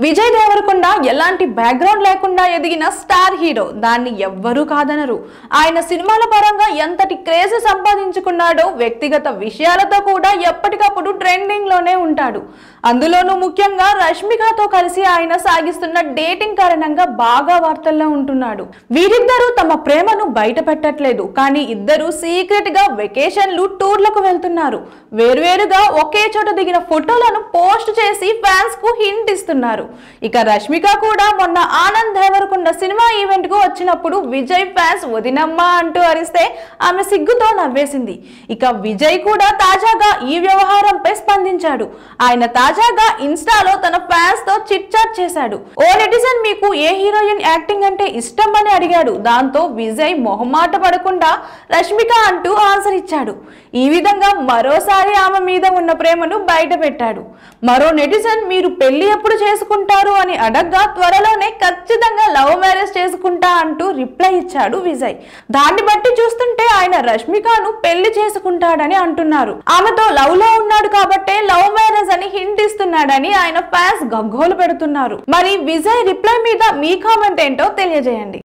విజయ్ దేవరకొండ ఎలాంటి బ్యాక్గ్రౌండ్ లేకుండా ఎదిగిన స్టార్ హీరో దాన్ని ఎవ్వరూ కాదనరు ఆయన సినిమాల పరంగా ఎంతటి క్రేజ్ సంపాదించుకున్నాడో వ్యక్తిగత విషయాలతో కూడా ఎప్పటికప్పుడు ట్రెండింగ్ లోనే ఉంటాడు అందులోనూ ముఖ్యంగా రష్మికతో కలిసి ఆయన సాగిస్తున్న డేటింగ్ కారణంగా బాగా వార్తల్లో ఉంటున్నాడు వీరిద్దరూ తమ ప్రేమను బయట పెట్టట్లేదు కానీ ఇద్దరు సీక్రెట్ గా వెకేషన్లు టూర్లకు వెళ్తున్నారు వేరువేరుగా ఒకే చోట దిగిన ఫోటోలను పోస్ట్ చేసి ఫ్యాన్స్ కు హింట్ ఇస్తున్నారు ఇక రష్మిక కూడా మొన్న ఆనంద్ దేవరకొండ సినిమా ఈవెంట్ కు వచ్చినప్పుడు విజయ్ ఫ్యాన్స్ వదినమ్మా అంటూ అరిస్తే ఆమె సిగ్గుతో నవ్వేసింది ఇక విజయ్ కూడా తాజాగా ఈ వ్యవహారంపై స్పందించాడు ఆయన తాజాగా ఇన్స్టాలో తన ఫ్యాన్స్ తో చిట్ చాట్ చేశాడు ఓ నెటిజన్ మీకు ఏ హీరోయిన్ యాక్టింగ్ అంటే ఇష్టం అని అడిగాడు దాంతో విజయ్ మొహమాట పడకుండా రష్మిక అంటూ ఆన్సర్ ఇచ్చాడు ఈ విధంగా మరోసారి ఆమె మీద ఉన్న ప్రేమను బయట పెట్టాడు మరో నెటిజన్ మీరు పెళ్లి ఎప్పుడు చేసుకుంటారు అని అడగ్గా త్వరలోనే ఖచ్చితంగా లవ్ మ్యారేజ్ చేసుకుంటా అంటూ రిప్లై ఇచ్చాడు విజయ్ దాన్ని బట్టి చూస్తుంటే ఆయన రష్మికను పెళ్లి చేసుకుంటాడని అంటున్నారు ఆమెతో లవ్ లో ఉన్నాడు కాబట్టే లవ్ మ్యారేజ్ అని హింట్ ఇస్తున్నాడని ఆయన ఫ్యాన్స్ గగ్గోలు పెడుతున్నారు మరి విజయ్ రిప్లై మీద మీ కామెంట్ ఏంటో తెలియజేయండి